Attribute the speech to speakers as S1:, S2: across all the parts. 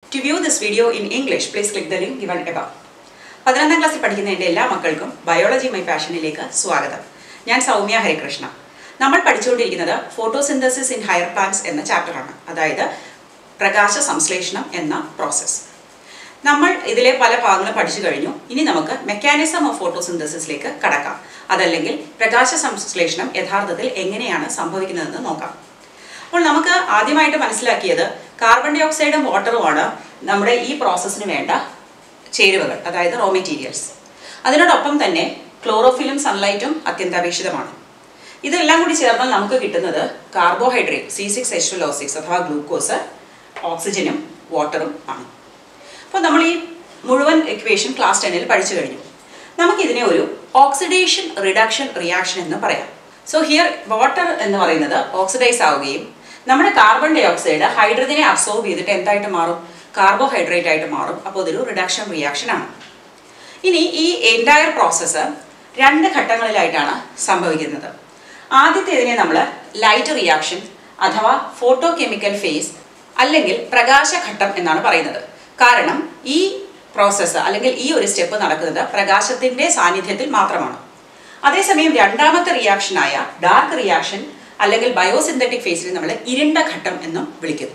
S1: To view this video in English, please click the link given above. പതിനൊന്നാം ക്ലാസ്സിൽ പഠിക്കുന്ന എൻ്റെ എല്ലാ മക്കൾക്കും ബയോളജി മൈ പാഷനിലേക്ക് സ്വാഗതം ഞാൻ സൗമ്യ ഹരികൃഷ്ണ നമ്മൾ പഠിച്ചുകൊണ്ടിരിക്കുന്നത് ഫോട്ടോസിന്തസിസ് ഇൻ ഹയർ പ്ലാന്റ്സ് എന്ന ചാപ്റ്ററാണ് അതായത് പ്രകാശ സംശ്ലേഷണം എന്ന പ്രോസസ്സ് നമ്മൾ ഇതിലെ പല ഭാഗങ്ങളും പഠിച്ചു കഴിഞ്ഞു ഇനി നമുക്ക് മെക്കാനിസം ഓഫ് ഫോട്ടോസിന്തസിസിലേക്ക് കടക്കാം അതല്ലെങ്കിൽ പ്രകാശ സംശ്ലേഷണം യഥാർത്ഥത്തിൽ എങ്ങനെയാണ് സംഭവിക്കുന്നതെന്ന് നോക്കാം അപ്പോൾ നമുക്ക് ആദ്യമായിട്ട് മനസ്സിലാക്കിയത് കാർബൺ ഡൈ ഓക്സൈഡും വാട്ടറുമാണ് നമ്മുടെ ഈ പ്രോസസ്സിന് വേണ്ട ചേരുവകൾ അതായത് റോ മെറ്റീരിയൽസ് അതിനോടൊപ്പം തന്നെ ക്ലോറോഫിലും സൺലൈറ്റും അത്യന്താപേക്ഷിതമാണ് ഇതെല്ലാം കൂടി ചേർന്നാൽ നമുക്ക് കിട്ടുന്നത് carbohydrate C six H twelve six അഥവാ ഗ്ലൂക്കോസ് ഓക്സിജനും വാട്ടറും ആണ് അപ്പോൾ നമ്മൾ ഈ മുഴുവൻ ഇക്വേഷൻ ക്ലാസ് ടെന്നിൽ പഠിച്ചു കഴിഞ്ഞു നമുക്കിതിനെ ഒരു ഓക്സിഡേഷൻ റിഡക്ഷൻ റിയാക്ഷൻ എന്ന് പറയാം സോ ഹിയർ വാട്ടർ എന്ന് പറയുന്നത് ഓക്സിഡൈസ് ആവുകയും നമ്മുടെ കാർബൺ ഡൈ ഓക്സൈഡ് ഹൈഡ്രജനെ അബ്സോർബ് ചെയ്തിട്ട് എന്തായിട്ട് മാറും കാർബോഹൈഡ്രേറ്റ് ആയിട്ട് മാറും അപ്പോൾ അതൊരു റിഡക്ഷൻ റിയാക്ഷൻ ആണ് ഇനി ഈ എൻറ്റയർ പ്രോസസ്സ് രണ്ട് ഘട്ടങ്ങളിലായിട്ടാണ് സംഭവിക്കുന്നത് ആദ്യത്തേതിനെ നമ്മൾ ലൈറ്റ് റിയാക്ഷൻ അഥവാ ഫോട്ടോ കെമിക്കൽ ഫേസ് അല്ലെങ്കിൽ പ്രകാശഘട്ടം എന്നാണ് പറയുന്നത് കാരണം ഈ പ്രോസസ്സ് അല്ലെങ്കിൽ ഈ ഒരു സ്റ്റെപ്പ് നടക്കുന്നത് പ്രകാശത്തിൻ്റെ സാന്നിധ്യത്തിൽ മാത്രമാണ് അതേസമയം രണ്ടാമത്തെ റിയാക്ഷനായ ഡാർക്ക് റിയാക്ഷൻ അല്ലെങ്കിൽ ബയോസിന്തറ്റിക് ഫേസിനെ നമ്മൾ ഇരുണ്ട ഘട്ടം എന്നും വിളിക്കുന്നു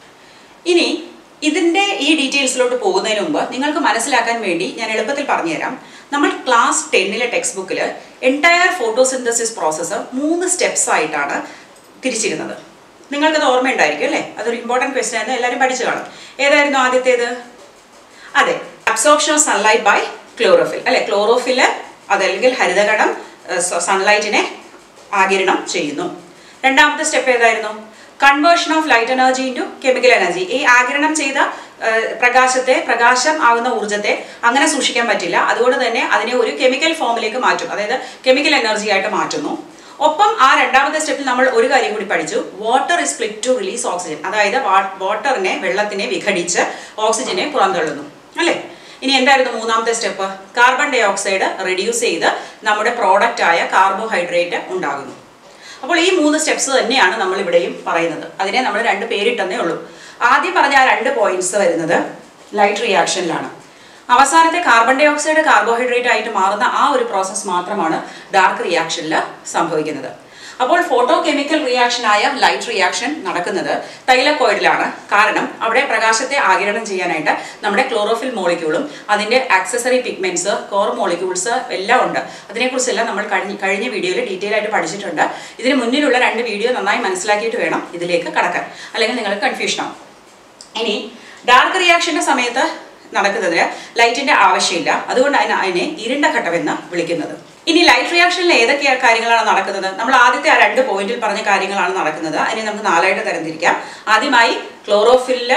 S1: ഇനി ഇതിൻ്റെ ഈ ഡീറ്റെയിൽസിലോട്ട് പോകുന്നതിന് മുമ്പ് നിങ്ങൾക്ക് മനസ്സിലാക്കാൻ വേണ്ടി ഞാൻ എളുപ്പത്തിൽ പറഞ്ഞുതരാം നമ്മൾ ക്ലാസ് ടെന്നിലെ ടെക്സ്റ്റ് ബുക്കിൽ എൻറ്റയർ ഫോട്ടോസിന്തസിസ് പ്രോസസ്സ് മൂന്ന് സ്റ്റെപ്സ് ആയിട്ടാണ് തിരിച്ചിരുന്നത് നിങ്ങൾക്കത് ഓർമ്മയുണ്ടായിരിക്കും അല്ലേ അതൊരു ഇമ്പോർട്ടൻറ്റ് ക്വസ്റ്റ്യൻ ആയിരുന്നു എല്ലാവരും പഠിച്ചു കാണും ഏതായിരുന്നു ആദ്യത്തേത് അതെ absorption of sunlight by chlorophyll അല്ലെ ക്ലോറോഫില് അതല്ലെങ്കിൽ ഹരിതകണം സൺലൈറ്റിനെ ആകിരണം ചെയ്യുന്നു രണ്ടാമത്തെ സ്റ്റെപ്പ് ഏതായിരുന്നു conversion of light energy into chemical energy ഈ ആകിരണം ചെയ്ത പ്രകാശത്തെ പ്രകാശം ആവുന്ന ഊർജ്ജത്തെ അങ്ങനെ സൂക്ഷിക്കാൻ പറ്റില്ല അതുകൊണ്ട് തന്നെ അതിനെ ഒരു കെമിക്കൽ ഫോമിലേക്ക് മാറ്റും അതായത് കെമിക്കൽ എനർജി ആയിട്ട് മാറ്റുന്നു ഒപ്പം ആ രണ്ടാമത്തെ സ്റ്റെപ്പിൽ നമ്മൾ ഒരു കാര്യം കൂടി പഠിച്ചു water is split to release oxygen അതായത് വാട്ടറിനെ വെള്ളത്തിനെ വിഘടിച്ച് ഓക്സിജനെ പുറന്തള്ളുന്നു അല്ലേ ഇനി എന്തായിരുന്നു മൂന്നാമത്തെ step carbon dioxide reduce ചെയ്ത് നമ്മുടെ പ്രോഡക്റ്റ് ആയ കാർബോഹൈഡ്രേറ്റ് ഉണ്ടാകുന്നു അപ്പോൾ ഈ മൂന്ന് സ്റ്റെപ്സ് തന്നെയാണ് നമ്മൾ ഇവിടെയും പറയുന്നത് അതിനെ നമ്മൾ രണ്ട് പേരിട്ടെന്നേ ഉള്ളൂ ആദ്യം പറഞ്ഞ ആ രണ്ട് പോയിന്റ്സ് വരുന്നത് ലൈറ്റ് റിയാക്ഷനിലാണ് അവസാനത്തെ കാർബൺ ഡൈ ഓക്സൈഡ് കാർബോഹൈഡ്രേറ്റ് ആയിട്ട് മാറുന്ന ആ ഒരു പ്രോസസ്സ് മാത്രമാണ് ഡാർക്ക് റിയാക്ഷനിൽ സംഭവിക്കുന്നത് അപ്പോൾ ഫോട്ടോ കെമിക്കൽ റിയാക്ഷനായ ലൈറ്റ് റിയാക്ഷൻ നടക്കുന്നത് തൈലക്കോയിഡിലാണ് കാരണം അവിടെ പ്രകാശത്തെ ആകിരണം ചെയ്യാനായിട്ട് നമ്മുടെ ക്ലോറോഫിൽ മോളിക്യൂളും അതിൻ്റെ ആക്സസറി പിഗ്മെന്റ്സ് കോർ മോളിക്യൂൾസ് എല്ലാം ഉണ്ട് അതിനെക്കുറിച്ചെല്ലാം നമ്മൾ കഴിഞ്ഞ കഴിഞ്ഞ വീഡിയോയിൽ ഡീറ്റെയിൽ ആയിട്ട് പഠിച്ചിട്ടുണ്ട് ഇതിന് മുന്നിലുള്ള രണ്ട് വീഡിയോ നന്നായി മനസ്സിലാക്കിയിട്ട് വേണം ഇതിലേക്ക് കടക്കാൻ അല്ലെങ്കിൽ നിങ്ങൾക്ക് കൺഫ്യൂഷൻ ആവും ഇനി ഡാർക്ക് റിയാക്ഷൻ്റെ സമയത്ത് നടക്കുന്നതിന് ലൈറ്റിന്റെ ആവശ്യമില്ല അതുകൊണ്ട് അതിന് അതിനെ ഇരുണ്ട ഘട്ടമെന്ന് വിളിക്കുന്നത് ഇനി ലൈറ്റ് റിയാക്ഷനിൽ ഏതൊക്കെ കാര്യങ്ങളാണ് നടക്കുന്നത് നമ്മൾ ആദ്യത്തെ ആ രണ്ട് പോയിന്റിൽ പറഞ്ഞ കാര്യങ്ങളാണ് നടക്കുന്നത് അതിനെ നമുക്ക് നാലായിട്ട് തരംതിരിക്കാം ആദ്യമായി ക്ലോറോഫില്ല്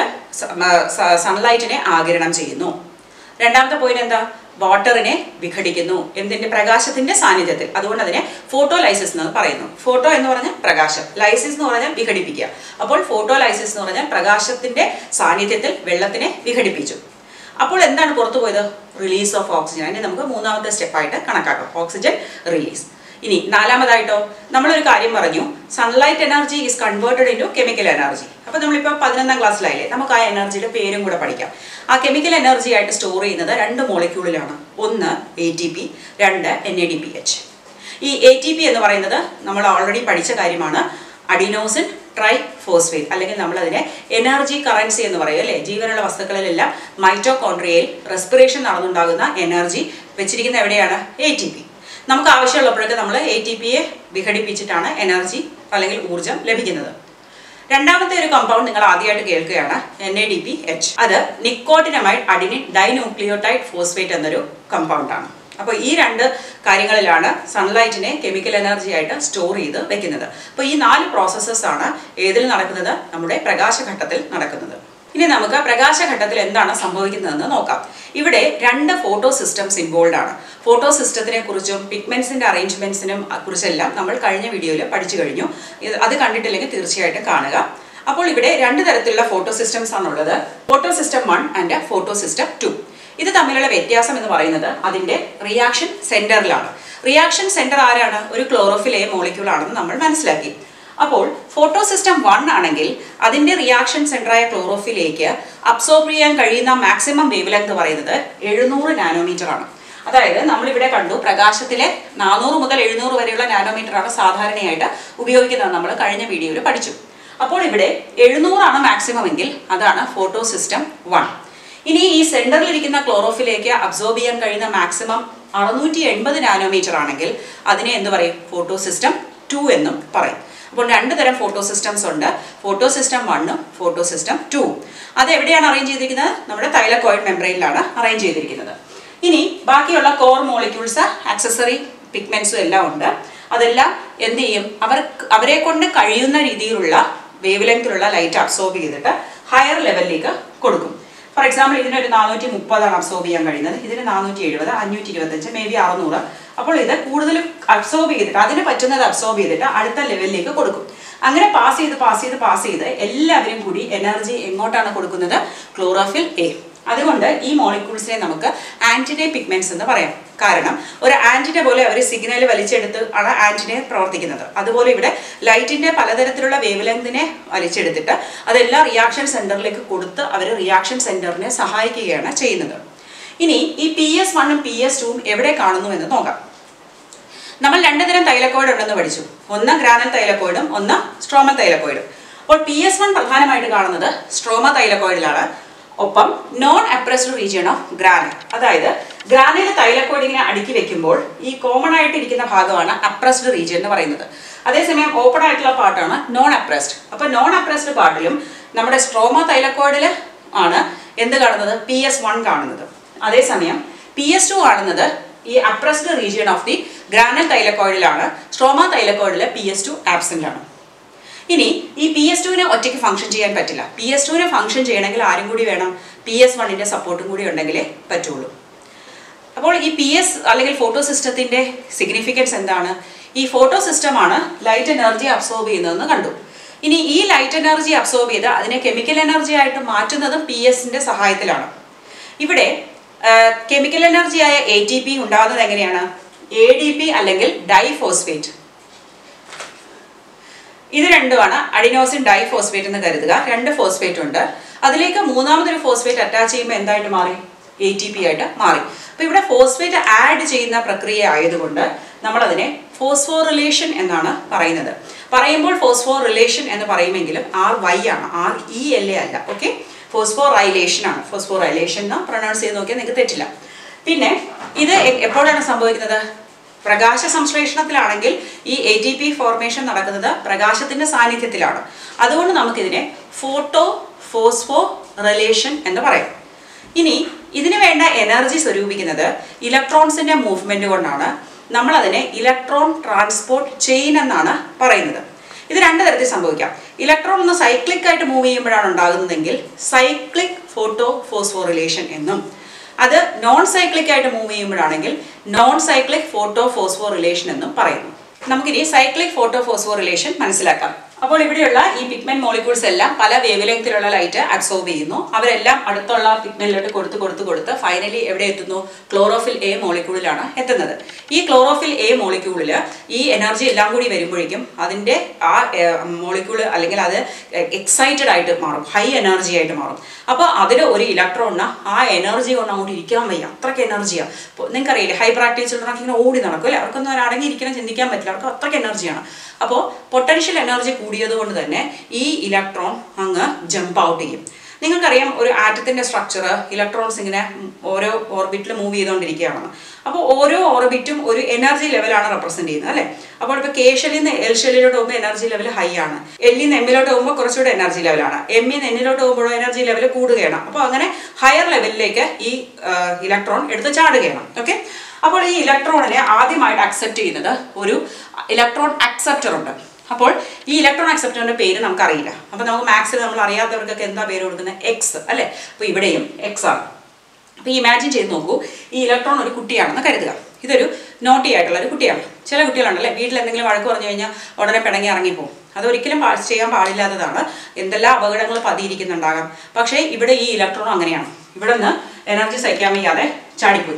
S1: സൺലൈറ്റിനെ ആകിരണം ചെയ്യുന്നു രണ്ടാമത്തെ പോയിന്റ് എന്താ വാട്ടറിനെ വിഘടിക്കുന്നു എന്തിന്റെ പ്രകാശത്തിന്റെ സാന്നിധ്യത്തിൽ അതുകൊണ്ട് അതിനെ ഫോട്ടോ ലൈസിസ് എന്ന് പറയുന്നു ഫോട്ടോ എന്ന് പറഞ്ഞാൽ പ്രകാശം ലൈസിസ് എന്ന് പറഞ്ഞാൽ വിഘടിപ്പിക്കുക അപ്പോൾ ഫോട്ടോ ലൈസിസ് എന്ന് പറഞ്ഞാൽ പ്രകാശത്തിന്റെ സാന്നിധ്യത്തിൽ വെള്ളത്തിനെ വിഘടിപ്പിച്ചു അപ്പോൾ എന്താണ് പുറത്തു പോയത് റിലീസ് ഓഫ് ഓക്സിജൻ അതിനെ നമുക്ക് മൂന്നാമത്തെ സ്റ്റെപ്പായിട്ട് കണക്കാക്കാം ഓക്സിജൻ റിലീസ് ഇനി നാലാമതായിട്ടോ നമ്മളൊരു കാര്യം പറഞ്ഞു sunlight energy is converted into chemical energy അപ്പോൾ നമ്മളിപ്പോൾ പതിനൊന്നാം ക്ലാസ്സിലായില്ലേ നമുക്ക് ആ എനർജിയുടെ പേരും കൂടെ പഠിക്കാം ആ കെമിക്കൽ എനർജി ആയിട്ട് സ്റ്റോർ ചെയ്യുന്നത് രണ്ട് മോളിക്യൂളിലാണ് ഒന്ന് എ ടി പി രണ്ട് N A D P H ഈ എ ടി പി എന്ന് പറയുന്നത് നമ്മൾ ഓൾറെഡി പഠിച്ച കാര്യമാണ് അഡിനോസിൻ ട്രൈ ഫോസ്ഫേറ്റ് അല്ലെങ്കിൽ നമ്മൾ അതിനെ എനർജി കറൻസി എന്ന് പറയും അല്ലേ ജീവനുള്ള വസ്തുക്കളിലെല്ലാം മൈറ്റോകോൺട്രിയയിൽ റെസ്പിറേഷൻ നടന്നുണ്ടാകുന്ന എനർജി വെച്ചിരിക്കുന്ന എവിടെയാണ് എ ടി പി നമുക്ക് ആവശ്യമുള്ളപ്പോഴൊക്കെ നമ്മൾ എ ടി പിയെ വിഘടിപ്പിച്ചിട്ടാണ് എനർജി അല്ലെങ്കിൽ ഊർജം ലഭിക്കുന്നത് രണ്ടാമത്തെ ഒരു കമ്പൗണ്ട് നിങ്ങൾ ആദ്യമായിട്ട് കേൾക്കുകയാണ് N A D P H അത് നിക്കോട്ടിനമൈഡ് അഡിനിൻ ഡൈന്യൂക്ലിയോടൈഡ് ഫോസ്ഫേറ്റ് എന്നൊരു കമ്പൗണ്ടാണ് അപ്പോൾ ഈ രണ്ട് കാര്യങ്ങളിലാണ് സൺലൈറ്റിനെ കെമിക്കൽ എനർജി ആയിട്ട് സ്റ്റോർ ചെയ്ത് വെക്കുന്നത് അപ്പോൾ ഈ നാല് പ്രോസസ്സസ് ആണ് ഏതിൽ നടക്കുന്നത് നമ്മുടെ പ്രകാശഘട്ടത്തിൽ നടക്കുന്നത് ഇനി നമുക്ക് പ്രകാശഘട്ടത്തിൽ എന്താണ് സംഭവിക്കുന്നതെന്ന് നോക്കാം ഇവിടെ രണ്ട് ഫോട്ടോ സിസ്റ്റംസ് ഇൻവോൾവ് ആണ് ഫോട്ടോ സിസ്റ്റത്തിനെ കുറിച്ചും പിഗ്മെന്റ്സിന്റെ അറേഞ്ച്മെന്റ്സിനും കുറിച്ചെല്ലാം നമ്മൾ കഴിഞ്ഞ വീഡിയോയിൽ പഠിച്ചു കഴിഞ്ഞു അത് കണ്ടിട്ടില്ലെങ്കിൽ തീർച്ചയായിട്ടും കാണുക അപ്പോൾ ഇവിടെ രണ്ട് തരത്തിലുള്ള ഫോട്ടോ സിസ്റ്റംസ് ആണുള്ളത് photosystem one and photosystem two ഇത് തമ്മിലുള്ള വ്യത്യാസം എന്ന് പറയുന്നത് അതിന്റെ റിയാക്ഷൻ സെന്ററിലാണ് റിയാക്ഷൻ സെന്റർ ആരാണ് ഒരു ക്ലോറോഫിൽ എ മോളിക്യൂൾ ആണെന്ന് നമ്മൾ മനസ്സിലാക്കി അപ്പോൾ ഫോട്ടോ സിസ്റ്റം വൺ ആണെങ്കിൽ അതിന്റെ റിയാക്ഷൻ സെന്ററായ ക്ലോറോഫിലേക്ക് അബ്സോർബ് ചെയ്യാൻ കഴിയുന്ന മാക്സിമം വേവ് ലെങ്ത് പറയുന്നത് എഴുന്നൂറ് നാനോമീറ്റർ ആണ് അതായത് നമ്മളിവിടെ കണ്ടു പ്രകാശത്തിലെ നാനൂറ് മുതൽ എഴുന്നൂറ് വരെയുള്ള നാനോമീറ്റർ ആണ് സാധാരണയായിട്ട് ഉപയോഗിക്കുന്നത് നമ്മൾ കഴിഞ്ഞ വീഡിയോയിൽ പഠിച്ചു അപ്പോൾ ഇവിടെ എഴുന്നൂറാണ് മാക്സിമം എങ്കിൽ അതാണ് ഫോട്ടോ സിസ്റ്റം വൺ ഇനി ഈ സെന്ററിൽ ഇരിക്കുന്ന ക്ലോറോഫിലേക്ക് അബ്സോർബ് ചെയ്യാൻ കഴിയുന്ന മാക്സിമം അറുന്നൂറ്റി എൺപത് നാനോമീറ്റർ ആണെങ്കിൽ അതിനെ എന്ത് പറയും ഫോട്ടോ സിസ്റ്റം ടു എന്നും പറയും അപ്പോൾ രണ്ട് തരം ഫോട്ടോ സിസ്റ്റംസ് ഉണ്ട് ഫോട്ടോ സിസ്റ്റം വണ്ണും ഫോട്ടോ സിസ്റ്റം ടു അത് എവിടെയാണ് അറേഞ്ച് ചെയ്തിരിക്കുന്നത് നമ്മുടെ തൈലക്കോയിഡ് മെമ്പറൈനിലാണ് അറേഞ്ച് ചെയ്തിരിക്കുന്നത് ഇനി ബാക്കിയുള്ള കോർ മോളിക്യൂൾസ് ആക്സസറി പിഗ്മെന്റ്സും എല്ലാം ഉണ്ട് അതെല്ലാം എന്ത് ചെയ്യും അവർ അവരെ കൊണ്ട് കഴിയുന്ന രീതിയിലുള്ള വേവ് ലെങ്തിലുള്ള ലൈറ്റ് അബ്സോർബ് ചെയ്തിട്ട് ഹയർ ലെവലിലേക്ക് കൊടുക്കും ഫോർ എക്സാമ്പിൾ ഇതിനൊരു നാനൂറ്റി മുപ്പതാണ് അബ്സോർബ് ചെയ്യാൻ കഴിയുന്നത് ഇതിന് നാനൂറ്റി എഴുപത് അഞ്ഞൂറ്റി ഇരുപത്തഞ്ച് മേ ബി അറുന്നൂറ് അപ്പോൾ ഇത് കൂടുതലും അബ്സോർബ് ചെയ്തിട്ട് അതിന് പറ്റുന്നത് അബ്സോർബ് ചെയ്തിട്ട് അടുത്ത ലെവലിലേക്ക് കൊടുക്കും അങ്ങനെ പാസ് ചെയ്ത് പാസ് ചെയ്ത് പാസ് ചെയ്ത് എല്ലാവരും കൂടി എനർജി എങ്ങോട്ടാണ് കൊടുക്കുന്നത് ക്ലോറോഫിൽ എ അതുകൊണ്ട് ഈ മോളിക്യൂൾസിനെ നമുക്ക് ആന്റിനെ പിഗ്മെന്റ്സ് എന്ന് പറയാം കാരണം ഒരു ആന്റിനെ പോലെ അവർ സിഗ്നൽ വലിച്ചെടുത്ത് ആണ് ആന്റിനെ പ്രവർത്തിക്കുന്നത് അതുപോലെ ഇവിടെ ലൈറ്റിന്റെ പലതരത്തിലുള്ള വേവ് ലെങ്തിനെ വലിച്ചെടുത്തിട്ട് അതെല്ലാം റിയാക്ഷൻ സെന്ററിലേക്ക് കൊടുത്ത് അവർ റിയാക്ഷൻ സെന്ററിനെ സഹായിക്കുകയാണ് ചെയ്യുന്നത് ഇനി ഈ പി എസ് വണ്ണും പി എസ് ടുവും എവിടെ കാണുന്നു എന്ന് നോക്കാം നമ്മൾ രണ്ട് തരം തൈലക്കോയിഡ് ഉണ്ടെന്ന് പഠിച്ചു ഒന്ന് ഗ്രാനൽ തൈലക്കോയിഡും ഒന്ന് സ്ട്രോമൽ തൈലക്കോയിഡും അപ്പോൾ പി എസ് വൺ പ്രധാനമായിട്ട് കാണുന്നത് സ്ട്രോമ തൈലക്കോയിഡിലാണ് ഒപ്പം non appressed region of granal അതായത് ഗ്രാനൽ തൈലക്കോയിഡ് ഇങ്ങനെ അടുക്കി വെക്കുമ്പോൾ ഈ കോമൺ ആയിട്ട് ഇരിക്കുന്ന ഭാഗമാണ് അപ്രസ്ഡ് റീജിയൻ എന്ന് പറയുന്നത് അതേസമയം ഓപ്പൺ ആയിട്ടുള്ള പാർട്ടാണ് നോൺ അപ്രസ്ഡ് അപ്പൊ നോൺ അപ്രസ്ഡ് പാർട്ടിലും നമ്മുടെ സ്ട്രോമ തൈലക്കോയിഡിൽ ആണ് എന്ത് കാണുന്നത് പി എസ് വൺ കാണുന്നത് അതേസമയം പി എസ് ടു കാണുന്നത് ഈ appressed region of the granal തൈലക്കോയിഡിലാണ് സ്ട്രോമ തൈലക്കോയിഡിൽ പി എസ് ടു ആബ്സെന്റ് ആണ് ഇനി ഈ പി എസ് ടുവിന് ഒറ്റയ്ക്ക് ഫംഗ്ഷൻ ചെയ്യാൻ പറ്റില്ല പി എസ് ടുവിന് ഫംഗ്ഷൻ ചെയ്യണമെങ്കിൽ ആരും കൂടി വേണം പി എസ് വണ്ണിന്റെ സപ്പോർട്ടും കൂടി ഉണ്ടെങ്കിലേ പറ്റുള്ളൂ അപ്പോൾ ഈ പി എസ് അല്ലെങ്കിൽ ഫോട്ടോ സിസ്റ്റത്തിന്റെ സിഗ്നിഫിക്കൻസ് എന്താണ് ഈ ഫോട്ടോ സിസ്റ്റമാണ് ലൈറ്റ് എനർജി അബ്സോർബ് ചെയ്യുന്നതെന്ന് കണ്ടു ഇനി ഈ ലൈറ്റ് എനർജി അബ്സോർബ് ചെയ്ത് അതിനെ കെമിക്കൽ എനർജി ആയിട്ട് മാറ്റുന്നതും പി എസിന്റെ സഹായത്തിലാണ് ഇവിടെ കെമിക്കൽ എനർജിയായ എ ടി പി ഉണ്ടാകുന്നത് എങ്ങനെയാണ് എ ഡി പി അല്ലെങ്കിൽ ഡൈഫോസ്ഫേറ്റ് ഇത് രണ്ടുമാണ് അഡിനോസിൻ ഡൈഫോസ്ഫേറ്റ് എന്ന് കരുതുക രണ്ട് ഫോസ്ഫേറ്റ് ഉണ്ട് അതിലേക്ക് മൂന്നാമതൊരു ഫോസ്ഫേറ്റ് അറ്റാച്ച് ചെയ്യുമ്പോൾ എന്തായിട്ട് മാറി എ ടി പി ആയിട്ട് മാറി അപ്പൊ ഇവിടെ ഫോസ്ഫേറ്റ് ആഡ് ചെയ്യുന്ന പ്രക്രിയ ആയതുകൊണ്ട് നമ്മൾ അതിനെ ഫോസ്ഫോറിലേഷൻ എന്നാണ് പറയുന്നത് പറയുമ്പോൾ ഫോസ്ഫോറിലേഷൻ എന്ന് പറയുമെങ്കിലും ആർ വൈ ആണ് ആർ ഇ എൽ എ അല്ല ഓക്കെ ഫോസ്ഫോറൈലേഷൻ ആണ് ഫോസ്ഫോറൈലേഷൻ എന്ന് പ്രൊനൗൺസ് ചെയ്ത് നോക്കിയാൽ നിങ്ങൾക്ക് തെറ്റില്ല പിന്നെ ഇത് എ- എപ്പോഴാണ് സംഭവിക്കുന്നത് പ്രകാശ സംശ്ലേഷണത്തിലാണെങ്കിൽ ഈ എ ടി പി ഫോർമേഷൻ നടക്കുന്നത് പ്രകാശത്തിന്റെ സാന്നിധ്യത്തിലാണ് അതുകൊണ്ട് നമുക്കിതിനെ ഫോട്ടോ ഫോസ്ഫോ റിലേഷൻ എന്ന് പറയാം ഇനി ഇതിന് വേണ്ട എനർജി സ്വരൂപിക്കുന്നത് ഇലക്ട്രോൺസിന്റെ മൂവ്മെന്റ് കൊണ്ടാണ് നമ്മൾ അതിനെ ഇലക്ട്രോൺ ട്രാൻസ്പോർട്ട് ചെയിൻ എന്നാണ് പറയുന്നത് ഇത് രണ്ട് തരത്തിൽ സംഭവിക്കാം ഇലക്ട്രോൺ ഒന്ന് സൈക്ലിക് ആയിട്ട് മൂവ് ചെയ്യുമ്പോഴാണ് ഉണ്ടാകുന്നതെങ്കിൽ സൈക്ലിക് ഫോട്ടോ ഫോസ്ഫോറിലേഷൻ എന്നും അത് നോൺ സൈക്ലിക് ആയിട്ട് മൂവ് ചെയ്യുമ്പോഴാണെങ്കിൽ non cyclic photophosphorylation പറയുന്നു നമുക്കിനി സൈക്ലിക് ഫോട്ടോ ഫോസ്ഫോ റിലേഷൻ മനസ്സിലാക്കാം അപ്പോൾ ഇവിടെയുള്ള ഈ പിഗ്മെന്റ് മോളിക്യൂൾസ് എല്ലാം പല വേവ് ലെങ്തിലുള്ള ലൈറ്റ് അബ്സോർബ് ചെയ്യുന്നു അവരെല്ലാം അടുത്തുള്ള പിഗ്മെന്റിലോട്ട് കൊടുത്ത് കൊടുത്ത് കൊടുത്ത് ഫൈനലി എവിടെ എത്തുന്നു ക്ലോറോഫിൽ എ മോളിക്യൂളിലാണ് എത്തുന്നത് ഈ ക്ലോറോഫിൽ എ മോളിക്യൂളിൽ ഈ എനർജി എല്ലാം കൂടി വരുമ്പോഴേക്കും അതിന്റെ ആ മോളിക്യൂൾ അല്ലെങ്കിൽ അത് എക്സൈറ്റഡ് ആയിട്ട് മാറും ഹൈ എനർജി ആയിട്ട് മാറും അപ്പോൾ അതിൽ ഒരു ഇലക്ട്രോണിന് ആ എനർജി കൊണ്ട് അങ്ങോട്ട് ഇരിക്കാൻ വയ്യ അത്രയ്ക്ക് എനർജിയാണ് നിങ്ങൾക്കറിയില്ലേ ഹൈ പ്രാക്ടീസ് ചിൽഡ്രനൊക്കെ ഇങ്ങനെ ഓടി നടക്കും അല്ലേ അവർക്കൊന്നും ഒരു അടങ്ങിയിരിക്കണം ചിന്തിക്കാൻ പറ്റില്ല അവർക്ക് അത്രയ്ക്ക് എനർജിയാണ് അപ്പോൾ പൊട്ടൻഷ്യൽ എനർജി കൂടിയത് കൊണ്ട് തന്നെ ഈ ഇലക്ട്രോൺ അങ്ങ് ജമ്പ് ഔട്ട് ചെയ്യും നിങ്ങൾക്കറിയാം ഒരു ആറ്റത്തിന്റെ സ്ട്രക്ചർ ഇലക്ട്രോൺസ് ഇങ്ങനെ ഓരോ ഓർബിറ്റിൽ മൂവ് ചെയ്തുകൊണ്ടിരിക്കുകയാണ് അപ്പോൾ ഓരോ ഓർബിറ്റും ഒരു എനർജി ലെവലാണ് റെപ്രസെന്റ് ചെയ്യുന്നത് അല്ലേ അപ്പോൾ ഇപ്പോൾ കെ ഷെല്ലിൽ നിന്ന് എൽ ഷെല്ലിലോട്ട് പോകുമ്പോൾ എനർജി ലെവൽ ഹൈ ആണ് എല്ലിൽ നിന്ന് എമ്മിലോട്ട് പോകുമ്പോൾ കുറച്ചുകൂടെ എനർജി ലെവലാണ് എമ്മിൽ നിന്ന് എന്നിലോട്ട് പോകുമ്പോൾ എനർജി ലെവൽ കൂടുകയാണ് അപ്പോൾ അങ്ങനെ ഹയർ ലെവലിലേക്ക് ഈ ഇലക്ട്രോൺ എടുത്ത് ചാടുകയാണ് ഓക്കെ അപ്പോൾ ഈ ഇലക്ട്രോണിനെ ആദ്യമായിട്ട് അക്സെപ്റ്റ് ചെയ്യുന്നത് ഒരു ഇലക്ട്രോൺ അക്സെപ്റ്റർ ഉണ്ട് അപ്പോൾ ഈ ഇലക്ട്രോൺ അക്സെപ്റ്ററിന്റെ പേര് നമുക്കറിയില്ല അപ്പോൾ നമുക്ക് മാത്സിൽ നമ്മൾ അറിയാത്തവർക്കൊക്കെ എന്താ പേര് കൊടുക്കുന്നത് എക്സ് അല്ലേ അപ്പോൾ ഇവിടെയും എക്സ് ആണ് അപ്പോൾ ഈ ഇമാജിൻ ചെയ്ത് നോക്കൂ ഈ ഇലക്ട്രോൺ ഒരു കുട്ടിയാണെന്ന് കരുതുക ഇതൊരു നോട്ടി ആയിട്ടുള്ള ഒരു കുട്ടിയാണ് ചില കുട്ടികളുണ്ടല്ലേ വീട്ടിൽ എന്തെങ്കിലും വഴക്ക് പറഞ്ഞു കഴിഞ്ഞാൽ ഉടനെ പിണങ്ങി ഇറങ്ങിപ്പോകും അതൊരിക്കലും പാ ചെയ്യാൻ പാടില്ലാത്തതാണ് എന്തെല്ലാം അപകടങ്ങൾ പതിയിരിക്കുന്നുണ്ടാകാം പക്ഷേ ഇവിടെ ഈ ഇലക്ട്രോൺ അങ്ങനെയാണ് ഇവിടെ നിന്ന് എനർജി സഹിക്കാൻ വയ്യാതെ ചാടിപ്പോയി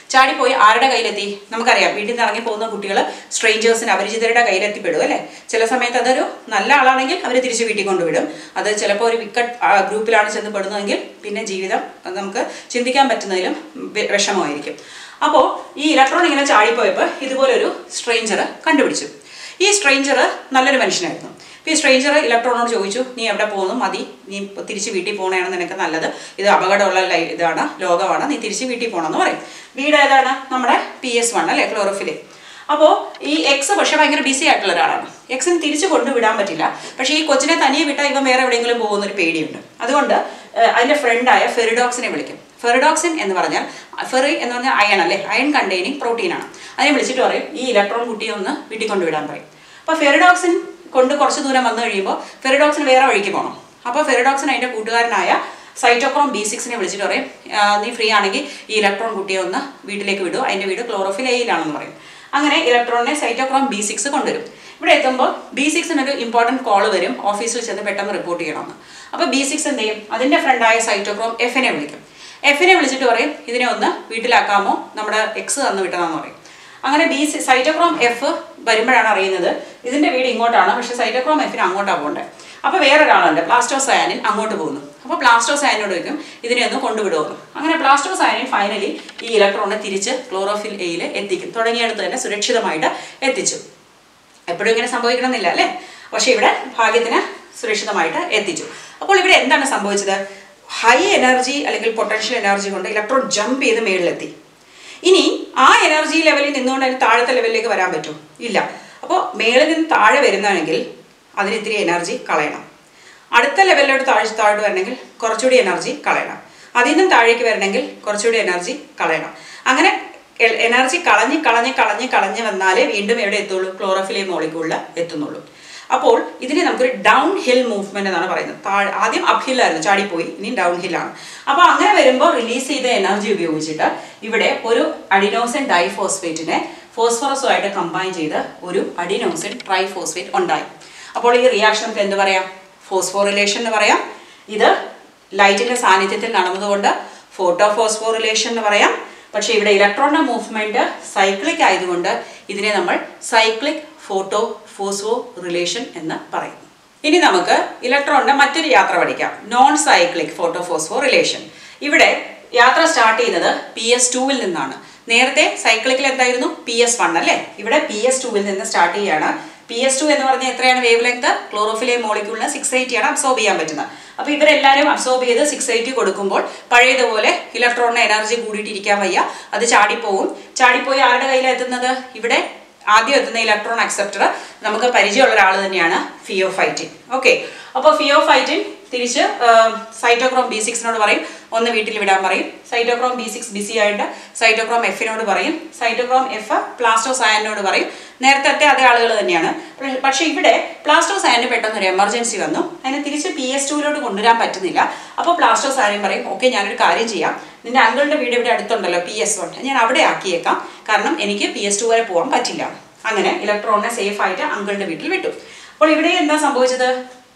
S1: ചാടിപ്പോയി ആരുടെ കയ്യിലെത്തി നമുക്കറിയാം വീട്ടിൽ നിന്ന് ഇറങ്ങി പോകുന്ന കുട്ടികൾ സ്ട്രേഞ്ചേഴ്സിന് അപരിചിതരുടെ കയ്യിലെത്തിപ്പെടും അല്ലേ ചില സമയത്ത് അതൊരു നല്ല ആളാണെങ്കിൽ അവർ തിരിച്ച് വീട്ടിൽ കൊണ്ടുവിടും അത് ചിലപ്പോൾ ഒരു വിക്കറ്റ് ഗ്രൂപ്പിലാണ് ചെന്ന് പെടുന്നതെങ്കിൽ പിന്നെ ജീവിതം നമുക്ക് ചിന്തിക്കാൻ പറ്റുന്നതിലും വി- വിഷമമായിരിക്കും അപ്പോൾ ഈ ഇലക്ട്രോൺ ഇങ്ങനെ ചാടിപ്പോയപ്പോൾ ഇതുപോലൊരു സ്ട്രേഞ്ചർ കണ്ടുപിടിച്ചു ഈ സ്ട്രേഞ്ചർ നല്ലൊരു മനുഷ്യനായിരുന്നു അപ്പോൾ ഈ സ്ട്രേഞ്ചർ ഇലക്ട്രോണോട് ചോദിച്ചു നീ എവിടെ പോകുന്നു മതി നീ ഇപ്പൊ തിരിച്ച് വീട്ടിൽ പോകണതാണ് നിനക്ക് നല്ലത് ഇത് അപകടമുള്ള ലൈ ഇതാണ് ലോകമാണ് നീ തിരിച്ച് വീട്ടിൽ പോകണമെന്ന് പറയും വീട് ഏതാണ് നമ്മുടെ പി എസ് വൺ അല്ലേ ക്ലോറോഫിലെ അപ്പോൾ ഈ എക്സ് പക്ഷെ ഭയങ്കര ബിസി ആയിട്ടുള്ള ഒരാളാണ് എക്സിന് തിരിച്ചു കൊണ്ടുവിടാൻ പറ്റില്ല പക്ഷേ ഈ കൊച്ചിനെ തനിയെ വിട്ടാൽ ഇവൻ വേറെ എവിടെയെങ്കിലും പോകുന്നൊരു പേടിയുണ്ട് അതുകൊണ്ട് ഏഹ്, അതിന്റെ ഫ്രണ്ടായ ഫെറിഡോക്സിനെ വിളിക്കും ഫെറിഡോക്സിൻ എന്ന് പറഞ്ഞാൽ ഫെറി എന്ന് പറഞ്ഞാൽ അയൺ അല്ലേ അയൺ കണ്ടെയ്നിങ് പ്രോട്ടീനാണ് അതിനെ വിളിച്ചിട്ട് പറയും ഈ ഇലക്ട്രോൺ കുട്ടിയെ ഒന്ന് വീട്ടിൽ കൊണ്ടുവിടാൻ പറയും അപ്പോൾ ഫെറിഡോക്സിൻ കൊണ്ട് കുറച്ച് ദൂരം വന്നു കഴിയുമ്പോൾ ഫെറിഡോക്സിന് വേറെ വഴിക്ക് പോകണം അപ്പോൾ ഫെറിഡോക്സിൻ അതിൻ്റെ കൂട്ടുകാരനായ സൈറ്റോക്രോം ബി സിക്സിനെ വിളിച്ചിട്ട് പറയും "ആ, നീ ഫ്രീ ആണെങ്കിൽ ഈ ഇലക്ട്രോൺ കുട്ടിയെ ഒന്ന് വീട്ടിലേക്ക് വിടൂ അതിൻ്റെ വീട് ക്ലോറോഫിൽ എയിലാണെന്ന് പറയും അങ്ങനെ ഇലക്ട്രോണിനെ സൈറ്റോക്രോം ബി സിക്സ് കൊണ്ടുവരും ഇവിടെ എത്തുമ്പോൾ ബി സിക്സിനൊരു ഇമ്പോർട്ടൻറ്റ് കോൾ വരും ഓഫീസിൽ ചെന്ന് പെട്ടെന്ന് റിപ്പോർട്ട് ചെയ്യണമെന്ന് അപ്പോൾ ബി സിക്സ് എന്ത് ചെയ്യും അതിൻ്റെ ഫ്രണ്ടായ സൈറ്റോക്രോം എഫിനെ വിളിക്കും എഫിനെ വിളിച്ചിട്ട് പറയും ഇതിനെ ഒന്ന് വീട്ടിലാക്കാമോ നമ്മുടെ എക്സ് തന്നു വിട്ടതാന്ന് പറയും അങ്ങനെ ബി സി സൈറ്റോക്രോം എഫ് വരുമ്പോഴാണ് അറിയുന്നത് ഇതിന്റെ വീട് ഇങ്ങോട്ടാണ് പക്ഷെ സൈറ്റോക്രോം എഫിന് അങ്ങോട്ടാണ് പോകേണ്ടത് അപ്പോൾ വേറൊരാളുണ്ട് പ്ലാസ്റ്റോസയാനിൻ അങ്ങോട്ട് പോകുന്നു അപ്പോൾ പ്ലാസ്റ്റോസയാനോട് ചോദിക്കും ഇതിനെ ഒന്ന് കൊണ്ടുവിടുമെന്ന് അങ്ങനെ പ്ലാസ്റ്റോസയാനിൻ ഫൈനലി ഈ ഇലക്ട്രോണിനെ തിരിച്ച് ക്ലോറോഫിൽ എയിൽ എത്തിക്കും തുടങ്ങിയിടത്ത് തന്നെ സുരക്ഷിതമായിട്ട് എത്തിച്ചു എപ്പോഴും ഇങ്ങനെ സംഭവിക്കണമെന്നില്ല അല്ലേ പക്ഷേ ഇവിടെ ഭാഗ്യത്തിന് സുരക്ഷിതമായിട്ട് എത്തിച്ചു അപ്പോൾ ഇവിടെ എന്താണ് സംഭവിച്ചത് ഹൈ എനർജി അല്ലെങ്കിൽ പൊട്ടൻഷ്യൽ എനർജി കൊണ്ട് ഇലക്ട്രോൺ ജമ്പ് ചെയ്ത് മേളിലെത്തി ഇനി ആ എനർജി ലെവലിൽ നിന്നുകൊണ്ട് അതിന് താഴത്തെ ലെവലിലേക്ക് വരാൻ പറ്റും ഇല്ല അപ്പോൾ മേളിൽ നിന്ന് താഴെ വരുന്നതാണെങ്കിൽ അതിന് ഇത്തിരി എനർജി കളയണം അടുത്ത ലെവലിലോട്ട് താഴെ താഴോട്ട് വരണമെങ്കിൽ കുറച്ചുകൂടി എനർജി കളയണം അതിൽ നിന്നും താഴേക്ക് വരണമെങ്കിൽ കുറച്ചുകൂടി എനർജി കളയണം അങ്ങനെ എ- എനർജി കളഞ്ഞ് കളഞ്ഞ് കളഞ്ഞ് കളഞ്ഞ് വന്നാലേ വീണ്ടും എവിടെ എത്തുള്ളൂ ക്ലോറോഫിലെ മോളിക്കൂളിൽ എത്തുന്നുള്ളൂ അപ്പോൾ ഇതിനെ നമുക്കൊരു ഡൗൺ ഹിൽ മൂവ്മെന്റ് എന്നാണ് പറയുന്നത് താഴെ ആദ്യം അപ് ഹില്ലായിരുന്നു ചാടിപ്പോയി ഇനി ഡൗൺ ഹില്ലാണ് അപ്പോൾ അങ്ങനെ വരുമ്പോൾ റിലീസ് ചെയ്ത എനർജി ഉപയോഗിച്ചിട്ട് ഇവിടെ ഒരു അഡിനോസിൻ ഡൈഫോസ്ഫേറ്റിനെ ഫോസ്ഫറസുമായിട്ട് കമ്പൈൻ ചെയ്ത് ഒരു അഡിനോസിൻ ട്രൈഫോസ്ഫേറ്റ് ഉണ്ടായി അപ്പോൾ ഈ റിയാക്ഷൻ നമുക്ക് എന്ത് പറയാം ഫോസ്ഫോറിലേഷൻ എന്ന് പറയാം ഇത് ലൈറ്റിന്റെ സാന്നിധ്യത്തിൽ നടന്നതുകൊണ്ട് ഫോട്ടോ ഫോസ്ഫോറിലേഷൻ എന്ന് പറയാം പക്ഷേ ഇവിടെ ഇലക്ട്രോണിന്റെ മൂവ്മെന്റ് സൈക്ലിക് ആയതുകൊണ്ട് ഇതിനെ നമ്മൾ സൈക്ലിക് ഫോട്ടോ ഫോസ്ഫോ റിലേഷൻ എന്ന് പറയുന്നു ഇനി നമുക്ക് ഇലക്ട്രോണിന്റെ മറ്റൊരു യാത്ര പഠിക്കാം non cyclic photophosphorylation യാത്ര സ്റ്റാർട്ട് ചെയ്യുന്നത് പി എസ് ടുവിൽ നിന്നാണ് നേരത്തെ സൈക്ലിക്കിൽ എന്തായിരുന്നു പി എസ് വൺ അല്ലേ ഇവിടെ പി എസ് ടുവിൽ നിന്ന് സ്റ്റാർട്ട് ചെയ്യാണ് പി എസ് ടു എന്ന് പറഞ്ഞാൽ എത്രയാണ് വേവ് ലെങ്ത് ക്ലോറോഫിലെ മോളിക്യൂളിന് സിക്സ് എയ്റ്റി ആണ് അബ്സോർബ് ചെയ്യാൻ പറ്റുന്നത് അപ്പോൾ ഇവരെല്ലാവരും അബ്സോർബ് ചെയ്ത് സിക്സ് എയ്റ്റി കൊടുക്കുമ്പോൾ പഴയതുപോലെ ഇലക്ട്രോണിന് എനർജി കൂടിയിട്ടിരിക്കാൻ വയ്യ അത് ചാടിപ്പോവും ചാടിപ്പോയി ആരുടെ കയ്യിലാണ് എത്തുന്നത് ഇവിടെ ആദ്യം എത്തുന്ന ഇലക്ട്രോൺ അക്സെപ്റ്റർ നമുക്ക് പരിചയമുള്ള ഒരാൾ തന്നെയാണ് ഫിയോഫൈറ്റിൻ ഓക്കെ അപ്പോൾ ഫിയോഫൈറ്റിൻ തിരിച്ച് സൈറ്റോക്രോം ബി സിക്സിനോട് പറയും ഒന്ന് വീട്ടിൽ വിടാൻ പറയും സൈറ്റോക്രോം ബി സിക്സ് ബിസി ആയിട്ട് സൈറ്റോക്രോം എഫിനോട് പറയും സൈറ്റോക്രോം എഫ് പ്ലാസ്റ്റോസയനോട് പറയും നേരത്തെ അതേ ആളുകൾ തന്നെയാണ് പക്ഷേ- പക്ഷേ ഇവിടെ പ്ലാസ്റ്റോസയന് പെട്ടെന്ന് ഒരു എമർജൻസി വന്നു അതിനെ തിരിച്ച് പി എസ് ടുവിലോട്ട് കൊണ്ടുവരാൻ പറ്റുന്നില്ല അപ്പോൾ പ്ലാസ്റ്റോസയൻ പറയും ഓക്കെ ഞാനൊരു കാര്യം ചെയ്യാം നിന്റെ അങ്കിളിന്റെ വീട് ഇവിടെ അടുത്തുണ്ടല്ലോ പി എസ് വൺ ഞാൻ അവിടെ ആക്കിയേക്കാം കാരണം എനിക്ക് പി എസ് ടു വരെ പോകാൻ പറ്റില്ല അങ്ങനെ ഇലക്ട്രോണിനെ സേഫ് ആയിട്ട് അങ്കിളിന്റെ വീട്ടിൽ വിട്ടു അപ്പോൾ ഇവിടെ എന്താ സംഭവിച്ചത്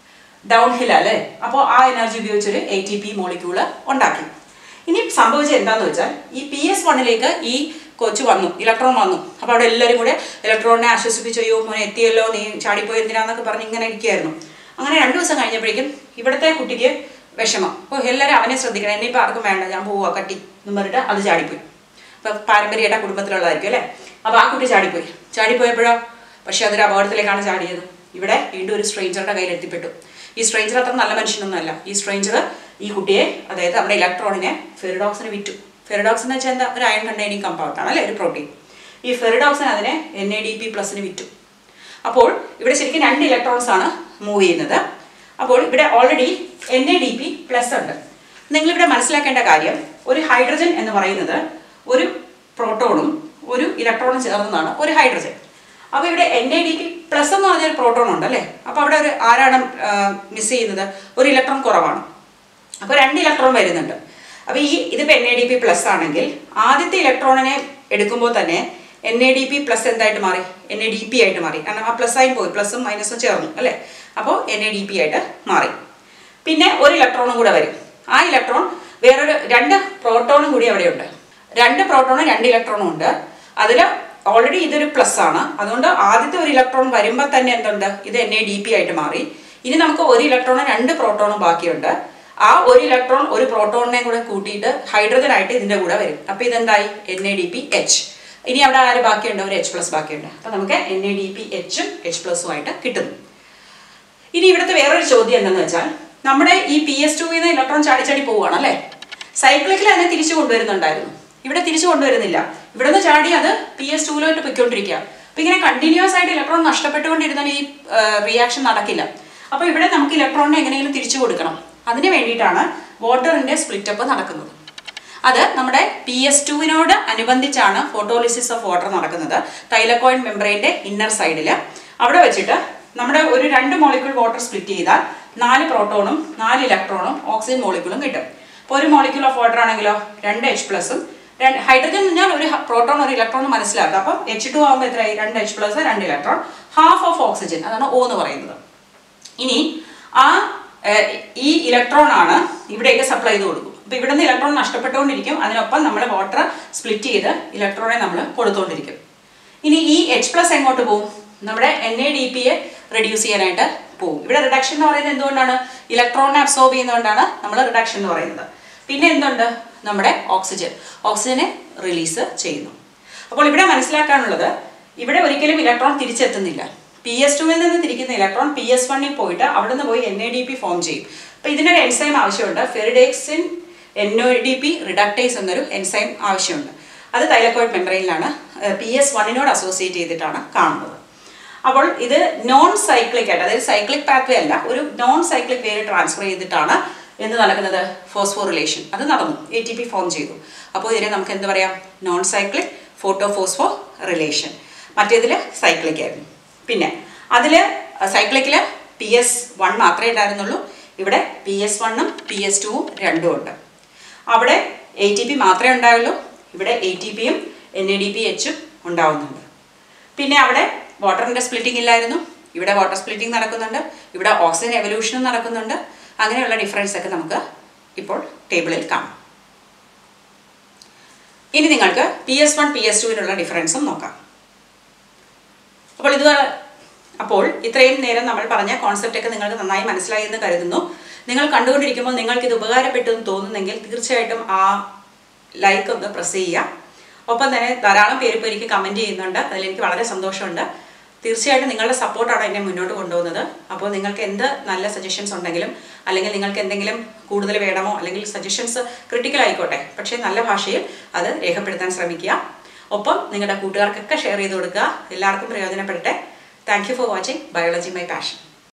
S1: ഡൗൺ ഹിൽ അല്ലേ അപ്പോൾ ആ എനർജി ഉപയോഗിച്ചൊരു എ ടി പി മോളിക്യൂള് ഉണ്ടാക്കി ഇനി സംഭവിച്ചത് എന്താന്ന് വെച്ചാൽ ഈ പി എസ് വണ്ണിലേക്ക് ഈ കൊച്ചു വന്നു ഇലക്ട്രോൺ വന്നു അപ്പോൾ അവിടെ എല്ലാവരും കൂടെ ഇലക്ട്രോണിനെ ആശ്വസിപ്പിച്ചു അയ്യോ മോനെ എത്തിയല്ലോ നീ ചാടിപ്പോയി എന്തിനാന്നൊക്കെ പറഞ്ഞ് ഇങ്ങനെ ഇരിക്കുകയായിരുന്നു അങ്ങനെ രണ്ടു ദിവസം കഴിഞ്ഞപ്പോഴേക്കും ഇവിടുത്തെ കുട്ടിക്ക് വിഷമം അപ്പോൾ എല്ലാവരും അവനെ ശ്രദ്ധിക്കണം എന്നെ ഇപ്പോൾ ആർക്കും വേണ്ട ഞാൻ പോവാ കട്ടി എന്ന് പറഞ്ഞിട്ട് അത് ചാടിപ്പോയി ഇപ്പം പാരമ്പര്യമായിട്ട് ആ കുടുംബത്തിലുള്ളതായിരിക്കും അല്ലേ അപ്പോൾ ആ കുട്ടി ചാടിപ്പോയി ചാടിപ്പോയപ്പോഴോ പക്ഷെ അതൊരു അപകടത്തിലേക്കാണ് ചാടിയത് ഇവിടെ വീണ്ടും ഒരു സ്ട്രേഞ്ചറുടെ കയ്യിൽ എത്തിപ്പെട്ടു ഈ സ്ട്രേഞ്ചർ അത്ര നല്ല മനുഷ്യനൊന്നുമല്ല ഈ സ്ട്രേഞ്ചർ ഈ കുട്ടിയെ അതായത് നമ്മുടെ ഇലക്ട്രോണിനെ ഫെറിഡോക്സിന് വിറ്റു ഫെറിഡോക്സ് എന്ന് വെച്ചാൽ എന്താ ഒരു അയൺ കണ്ടെയ്നിങ് കമ്പൗണ്ട് ആണ് അല്ലേ ഒരു പ്രോട്ടീൻ ഈ ഫെറിഡോക്സിന് അതിനെ എൻ എ ഡി പി പ്ലസിന് വിറ്റു അപ്പോൾ ഇവിടെ ശരിക്കും രണ്ട് ഇലക്ട്രോൺസ് ആണ് മൂവ് ചെയ്യുന്നത് അപ്പോൾ ഇവിടെ already N A D P plus ഉണ്ട് നിങ്ങളിവിടെ മനസ്സിലാക്കേണ്ട കാര്യം ഒരു ഹൈഡ്രജൻ എന്ന് പറയുന്നത് ഒരു പ്രോട്ടോണും ഒരു ഇലക്ട്രോണും ചേർന്നതാണ് ഒരു ഹൈഡ്രജൻ അപ്പോൾ ഇവിടെ N A D P plus എന്ന് പറഞ്ഞൊരു പ്രോട്ടോൺ ഉണ്ട് അല്ലേ അപ്പോൾ അവിടെ ഒരു ആരാണ് മിസ് ചെയ്യുന്നത് ഒരു ഇലക്ട്രോൺ കുറവാണ് അപ്പോൾ രണ്ട് ഇലക്ട്രോൺ വരുന്നുണ്ട് അപ്പോൾ ഈ ഇതിപ്പോൾ N A D P plus ആണെങ്കിൽ ആദ്യത്തെ ഇലക്ട്രോണിനെ എടുക്കുമ്പോൾ തന്നെ N A D P plus എന്തായിട്ട് മാറി എൻ എ ഡി പി ആയിട്ട് മാറി കാരണം ആ പ്ലസ് ആയി പോയി പ്ലസും മൈനസും ചേർന്നു അല്ലേ അപ്പോൾ എൻ എ ഡി പി ആയിട്ട് മാറി പിന്നെ ഒരു ഇലക്ട്രോണും കൂടെ വരും ആ ഇലക്ട്രോൺ വേറൊരു രണ്ട് പ്രോട്ടോണും കൂടി അവിടെയുണ്ട് രണ്ട് പ്രോട്ടോണും രണ്ട് ഇലക്ട്രോണും ഉണ്ട് അതിൽ ഓൾറെഡി ഇതൊരു പ്ലസ് ആണ് അതുകൊണ്ട് ആദ്യത്തെ ഒരു ഇലക്ട്രോൺ വരുമ്പോൾ തന്നെ എന്തുണ്ട് ഇത് എൻ എ ഡി പി ആയിട്ട് മാറി ഇനി നമുക്ക് ഒരു ഇലക്ട്രോണും രണ്ട് പ്രോട്ടോണും ബാക്കിയുണ്ട് ആ ഒരു ഇലക്ട്രോൺ ഒരു പ്രോട്ടോണിനെ കൂടെ കൂട്ടിയിട്ട് ഹൈഡ്രജൻ ആയിട്ട് ഇതിന്റെ കൂടെ വരും അപ്പൊ ഇതെന്തായി N A D P H ഇനി അവിടെ ആര് ബാക്കിയുണ്ട് ഒരു എച്ച് പ്ലസ് ബാക്കിയുണ്ട് അപ്പൊ നമുക്ക് എൻ എ ഡി പി എച്ചും എച്ച് പ്ലസും ആയിട്ട് കിട്ടുന്നു ഇനി ഇവിടുത്തെ വേറൊരു ചോദ്യം എന്താണെന്ന് വെച്ചാൽ നമ്മുടെ ഈ പി എസ് ടുവിൽ നിന്ന് ഇലക്ട്രോൺ ചാടി ചാടി പോവുകയാണ് അല്ലേ സൈക്ലിക്കിൽ അതിനെ തിരിച്ചു കൊണ്ടുവരുന്നുണ്ടായിരുന്നു ഇവിടെ തിരിച്ചു കൊണ്ടുവരുന്നില്ല ഇവിടെ നിന്ന് ചാടി അത് പി എസ് ടുവിലോട്ട് പൊയ്ക്കൊണ്ടിരിക്കുക അപ്പൊ ഇങ്ങനെ കണ്ടിന്യൂസ് ആയിട്ട് ഇലക്ട്രോൺ നഷ്ടപ്പെട്ടുകൊണ്ടിരുന്നാൽ ഈ റിയാക്ഷൻ നടക്കില്ല അപ്പൊ ഇവിടെ നമുക്ക് ഇലക്ട്രോണിനെ എങ്ങനെയെങ്കിലും തിരിച്ചു കൊടുക്കണം അതിന് വേണ്ടിയിട്ടാണ് വാട്ടറിന്റെ സ്പ്ലിറ്റപ്പ് നടക്കുന്നത് അത് നമ്മുടെ പി എസ് ടുവിനോട് അനുബന്ധിച്ചാണ് ഫോട്ടോലിസിസ് ഓഫ് വാട്ടർ നടക്കുന്നത് തൈലക്കോയിൻ മെമ്പറൈൻ്റെ ഇന്നർ സൈഡിൽ അവിടെ വെച്ചിട്ട് നമ്മുടെ ഒരു രണ്ട് മോളിക്യൂൾ വാട്ടർ സ്പ്ലിറ്റ് ചെയ്താൽ നാല് പ്രോട്ടോണും നാല് ഇലക്ട്രോണും ഓക്സിജൻ മോളിക്യൂളും കിട്ടും അപ്പോൾ ഒരു മോളിക്യൂൾ ഓഫ് വാട്ടർ ആണെങ്കിലോ രണ്ട് എച്ച് പ്ലസും രണ്ട് ഹൈഡ്രജൻ എന്ന് പറഞ്ഞാൽ ഒരു പ്രോട്ടോൺ ഒരു ഇലക്ട്രോൺ മനസ്സിലാക്കുക അപ്പം എച്ച് ടു ആകുമ്പോൾ എത്രയായി രണ്ട് എച്ച് പ്ലസ് രണ്ട് ഇലക്ട്രോൺ ഹാഫ് ഓഫ് ഓക്സിജൻ അതാണ് ഓ എന്ന് പറയുന്നത് ഇനി ആ ഏർ, ഈ ഇലക്ട്രോൺ ആണ് ഇവിടേക്ക് സപ്ലൈ ചെയ്ത് കൊടുക്കും അപ്പൊ ഇവിടെ നിന്ന് ഇലക്ട്രോൺ നഷ്ടപ്പെട്ടുകൊണ്ടിരിക്കും അതിനൊപ്പം നമ്മൾ വാട്ടർ സ്പ്ലിറ്റ് ചെയ്ത് ഇലക്ട്രോണെ നമ്മൾ കൊടുത്തുകൊണ്ടിരിക്കും ഇനി ഈ എച്ച് പ്ലസ് എങ്ങോട്ട് പോകും നമ്മുടെ എൻ എ ഡി പിയെ റെഡ്യൂസ് ചെയ്യാനായിട്ട് പോകും ഇവിടെ റിഡക്ഷൻ എന്ന് പറയുന്നത് എന്തുകൊണ്ടാണ് ഇലക്ട്രോണിനെ അബ്സോർബ് ചെയ്യുന്നതുകൊണ്ടാണ് നമ്മൾ റിഡക്ഷൻ എന്ന് പറയുന്നത് പിന്നെ എന്തുണ്ട് നമ്മുടെ ഓക്സിജൻ ഓക്സിജനെ റിലീസ് ചെയ്യുന്നു അപ്പോൾ ഇവിടെ മനസ്സിലാക്കാനുള്ളത് ഇവിടെ ഒരിക്കലും ഇലക്ട്രോൺ തിരിച്ചെത്തുന്നില്ല പി എസ് ടുവിൽ നിന്ന് തിരിക്കുന്ന ഇലക്ട്രോൺ പി എസ് വണ്ണിൽ പോയിട്ട് അവിടെ നിന്ന് പോയി N A D P form ചെയ്യും അപ്പോൾ ഇതിനൊരു എൻസൈം ആവശ്യമുണ്ട് ferredoxin N A D P reductase എന്നൊരു എൻസൈം ആവശ്യമുണ്ട് അത് തൈലക്കോയിഡ് മെമ്പറൈനിലാണ് പി എസ് വണ്ണിനോട് അസോസിയേറ്റ് ചെയ്തിട്ടാണ് കാണുന്നത് അപ്പോൾ ഇത് നോൺ സൈക്ലിക് ആയിട്ട് അതായത് സൈക്ലിക് പാത്വേ അല്ല ഒരു നോൺ സൈക്ലിക് വേര് ട്രാൻസ്ഫർ ചെയ്തിട്ടാണ് എന്ത് നടക്കുന്നത് ഫോസ്ഫോറിലേഷൻ അത് നടന്നു എ ടി പി ഫോം ചെയ്തു അപ്പോൾ ഇതിനെ നമുക്ക് എന്ത് പറയാം non cyclic photophosphorylation cyclic ആയിരുന്നു പിന്നെ അതിൽ സൈക്ലിക്കിൽ പി എസ് വൺ മാത്രമേ ഉണ്ടായിരുന്നുള്ളൂ ഇവിടെ പി എസ് വണ്ണും പി എസ് ടുവും രണ്ടും ഉണ്ട് അവിടെ എ ടി പി മാത്രമേ ഉണ്ടായുള്ളൂ ഇവിടെ എ ടി പിയും എൻ എ ഡി പി എച്ചും ഉണ്ടാവുന്നുണ്ട് പിന്നെ അവിടെ വാട്ടറിൻ്റെ സ്പ്ലിറ്റിംഗ് ഇല്ലായിരുന്നു ഇവിടെ വാട്ടർ സ്പ്ലിറ്റിംഗ് നടക്കുന്നുണ്ട് ഇവിടെ ഓക്സിജൻ എവല്യൂഷനും നടക്കുന്നുണ്ട് അങ്ങനെയുള്ള ഡിഫറൻസ് ഒക്കെ നമുക്ക് ഇപ്പോൾ ടേബിളിൽ കാണാം ഇനി നിങ്ങൾക്ക് P S one P S ടുവിനുള്ള ഡിഫറൻസും നോക്കാം അപ്പോൾ ഇത് അപ്പോൾ ഇത്രയും നേരം നമ്മൾ പറഞ്ഞ കോൺസെപ്റ്റ് ഒക്കെ നിങ്ങൾക്ക് നന്നായി മനസ്സിലായി എന്ന് കരുതുന്നു നിങ്ങൾ കണ്ടുകൊണ്ടിരിക്കുമ്പോൾ നിങ്ങൾക്ക് ഇത് ഉപകാരപ്പെട്ടു എന്ന് തോന്നുന്നെങ്കിൽ തീർച്ചയായിട്ടും ആ ലൈക്ക് ഒന്ന് പ്രസ് ചെയ്യുക ഒപ്പം തന്നെ ധാരാളം പേര് ഇപ്പോൾ എനിക്ക് കമൻറ്റ് ചെയ്യുന്നുണ്ട് അതിൽ എനിക്ക് വളരെ സന്തോഷമുണ്ട് തീർച്ചയായിട്ടും നിങ്ങളുടെ സപ്പോർട്ടാണ് എന്നെ മുന്നോട്ട് കൊണ്ടുപോകുന്നത് അപ്പോൾ നിങ്ങൾക്ക് എന്ത് നല്ല സജഷൻസ് ഉണ്ടെങ്കിലും അല്ലെങ്കിൽ നിങ്ങൾക്ക് എന്തെങ്കിലും കൂടുതൽ വേണമോ അല്ലെങ്കിൽ സജഷൻസ് ക്രിട്ടിക്കൽ ആയിക്കോട്ടെ പക്ഷേ നല്ല ഭാഷയിൽ അത് രേഖപ്പെടുത്താൻ ശ്രമിക്കുക ഒപ്പം നിങ്ങളുടെ കൂട്ടുകാർക്കൊക്കെ ഷെയർ ചെയ്ത് കൊടുക്കുക എല്ലാവർക്കും പ്രയോജനപ്പെടട്ടെ thank you for watching biology my passion